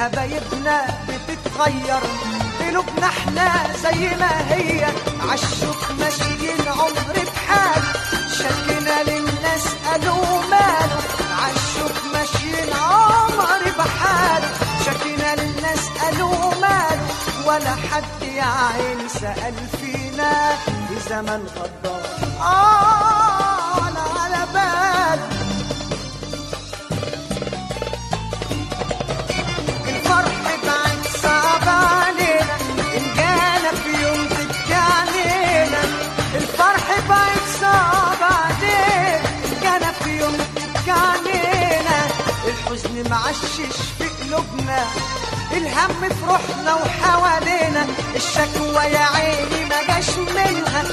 حبايبنا بتتغير قلوبنا احنا زي ما هي عالشوق ماشيين عمر بحال شكنا للناس قالوا ماله عالشوق ماشيين عمر بحال شكنا للناس قالوا ماله ولا حد يا عين سأل فينا في زمن غدار آه ولا على بال الفرح بعد صعب علينا إن جانا في يوم تبكي علينا الفرح بعد صعب علينا إن جانا في يوم تبكي علينا الحزن معشش في قلوبنا الهم في روحنا وحوالينا الشكوى يا عيني ما جاش منها